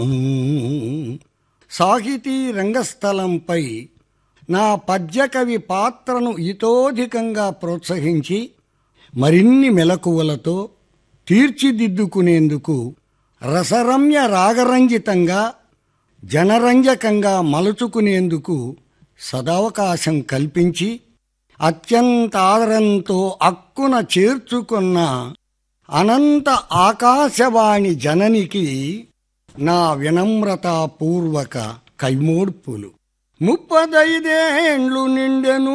సాహితీ రంగస్థలంపై నా పద్యకవి పాత్రను ఇతోధికంగా ప్రోత్సహించి మరిన్ని మెలకువలతో తీర్చిదిద్దుకునేందుకు రసరమ్య రాగరంజితంగా జనరంజకంగా మలుచుకునేందుకు సదవకాశం కల్పించి అత్యంత ఆదరంతో అక్కున చేర్చుకున్న అనంత ఆకాశవాణి జననికి నా వినమ్రతాపూర్వక కైమోడ్పులు ముప్పదైదేండ్లు నిండెను